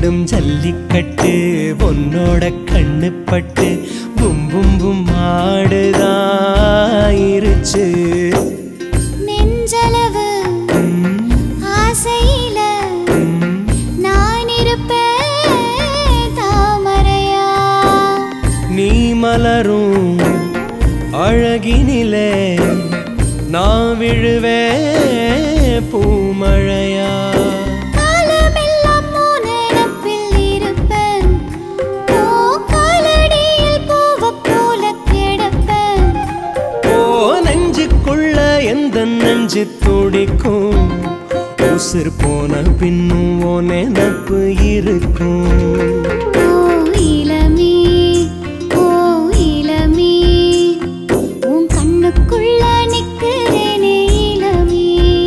ரெண்டும் ஜல்லிக்கட்டு உன்னோட கண்ணு பட்டு பும் பும் பும் ஆடுதாயிருச்சு நெஞ்சளவு ஆசையில நான் இருப்பேன் தாமரையா நீ மலரும் அழகினிலே நான் விழுவேன் பூமழையா காலமெல்லாம் உன் நினப்பில் இருப்பேன் ஓ காலடியில் பூவைப் போல கிடப்பேன் ஓ நெஞ்சுக்குள்ள எந்த நெஞ்சு துடிக்கும் உசுர் போன பின்னும் ஓ நினப்பு இருக்கும் ஓ இளமே ஓ இளமே உன் கண்ணுக்குள்ள நிக்கிறேனே இளமே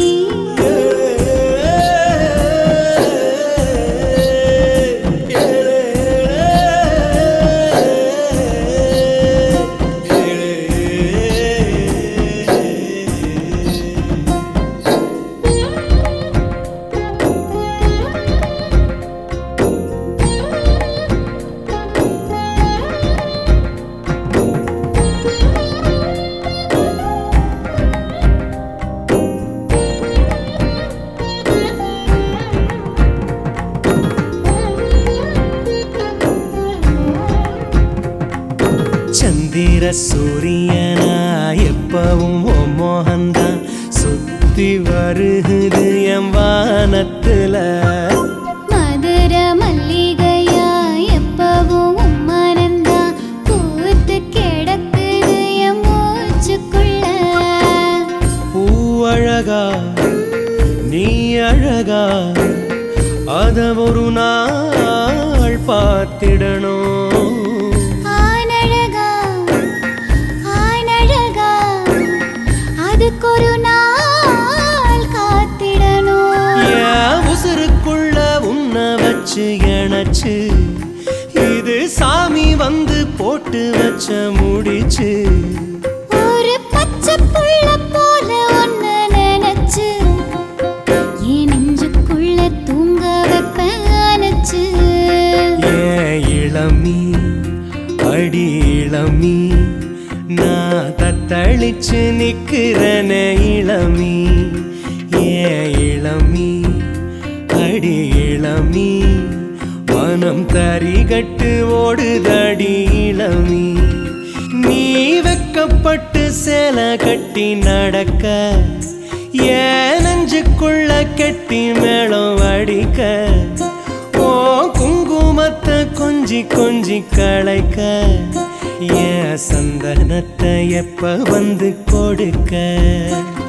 சந்திர சூரியனா எப்பவும் ஓ மோகந்தான் சுத்தி வருகுது என் வானத்துல மதுர மல்லிகையா எப்பவும் உன் மனந்தான் பூத்து கிடக்குது என் மூச்சுக்குள்ள பூவழகா நீ அழகா அத ஒரு நாள் பார்த்திடணும் ஆனழகா ஆனழகா அதுக்கொரு நாள் காத்திடணும் என் உசுருக்குள்ள உன்னை வச்சு இணைச்சு இது சாமி வந்து போட்டு வச்ச முடிச்சு ஒரு பச்சை புள்ள போல ஒன்னு நினைச்சு என் நெஞ்சுக்குள்ள தூங்க வைப்பேன் அணைச்சு ஏன் இளமி அடி இளமி நான் தத்தளிச்சு நிக்கிறன இளமி ஏன் இளமி அடி இளமி மனம் தரிகட்டு ஓடுதடி இளமி நீ வெக்கப்பட்டு சேலை கட்டி நடக்க ஏன் நெஞ்சுக்குள்ள கெட்டி மேளம் அடிக்க ஓ குங்குமத்தை கொஞ்சி கொஞ்சி களைக்க ஏன் சந்தனத்தை எப்ப வந்து கொடுக்க